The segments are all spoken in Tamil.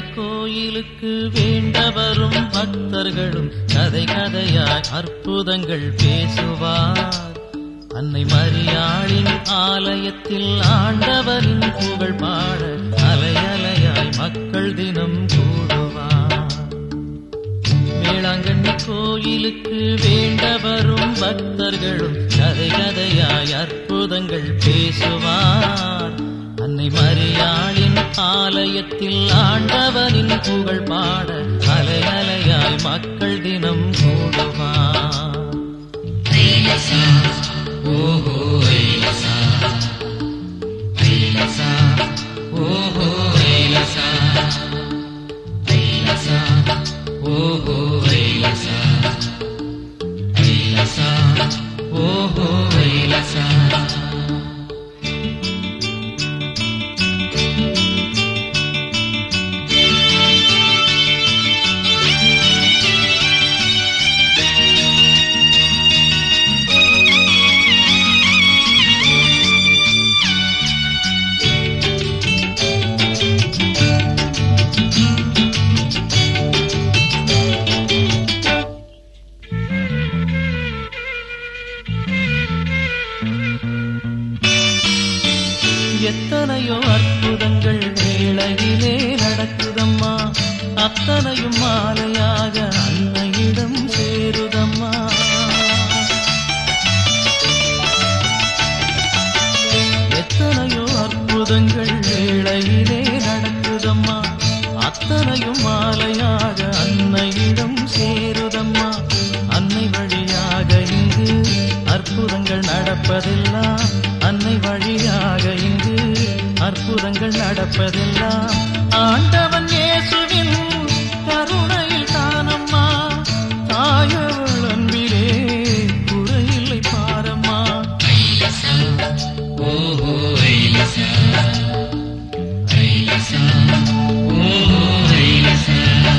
கோயிலுக்கு வேண்டவரும் பக்தர்களும் கதை கதையாய் அற்புதங்கள் பேசுவார் அன்னை மரியாளின் ஆலயத்தில் ஆண்டவரின் புகழ் பாட அலை அலையாய் மக்கள் தினம் கூடுவார் வேளாங்கண்ணி கோயிலுக்கு வேண்டவரும் பக்தர்களும் கதை கதையாய் அற்புதங்கள் பேசுவார் அன்னை மரியாளின் ஆலயத்தில் ஆண்டவனின் புகழ் பாட அலை அலையாய் மக்கள் தினம் கூடுவார் ஓஹோ ஐலசா ஐலசா ஓஹோ ஐலசா ஐலசா ஓஹோ ஐலசா ஐலசா ஓஹோ ஐலசா எத்தனையோ அற்புதங்கள் வேளையிலே நடக்குதம்மா அத்தனையும் மாலையாக அன்னையிடம் சேருதம்மா எத்தனையோ அற்புதங்கள் வேளையிலே நடக்குதம்மா அத்தனையும் மாலையாக அன்னையிடம் சேருதம்மா அன்னை வழியாக இங்கு அற்புதங்கள் நடப்பதெல்லாம் அன்னை வழியாக இங்கு அற்புதங்கள் நடப்பதெல்லாம் ஆண்டவன் இயேசுவின் கருணையில் தானம்மா தாயவள் அன்பிலே குறையில்லை பாரம்மா ஐலசா ஓஹோ ஐலசா ஐலசா ஓஹோ ஐலசா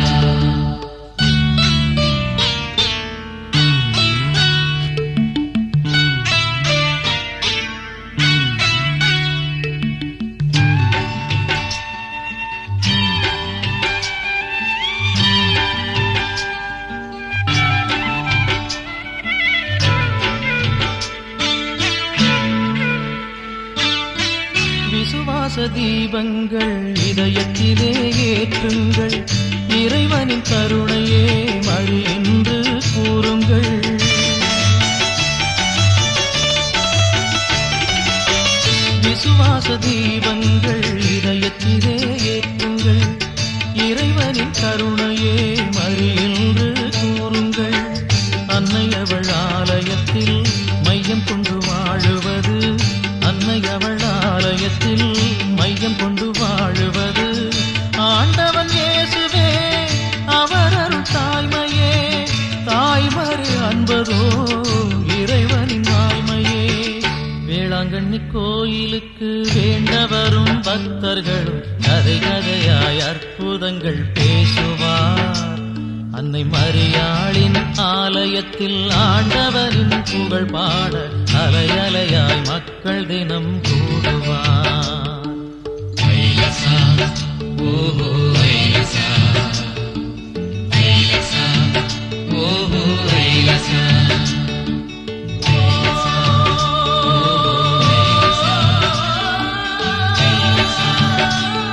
விசுவாச தீபங்கள் இதயத்திலே ஏற்றுங்கள் இறைவனின் கருணையே மழை என்று கூறுங்கள் விசுவாச தீபங்கள் இதயத்திலே ஏற்றுங்கள் இறைவனின் கருணையே மழை என்று கூறுங்கள் அன்னை அவள் ஆலயத்தில் மையம் கொண்டு வாழுவது அன்னை அவள் ஆலயத்தில் மையம் கொண்டு வாழுவது ஆண்டவன் இயேசுவே அவர் அருள் தாய்மையே தாய்மறு அன்பதோ இறைவனின் வாய்மையே வேளாங்கண்ணி கோயிலுக்கு வேண்டவரும் பக்தர்களும் கதை கதையாய் அற்புதங்கள் பேசுவார் அன்னை மரியாளின் ஆலயத்தில் ஆண்டவரின் புகழ் பாட அலை அலையாய் மக்கள் தினம் கூடுவார் ஐலசா ஓஹோ ஐலசா ஐலசா ஓஹோ ஐலசா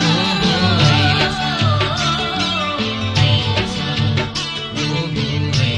ஓஹோ ஐலசா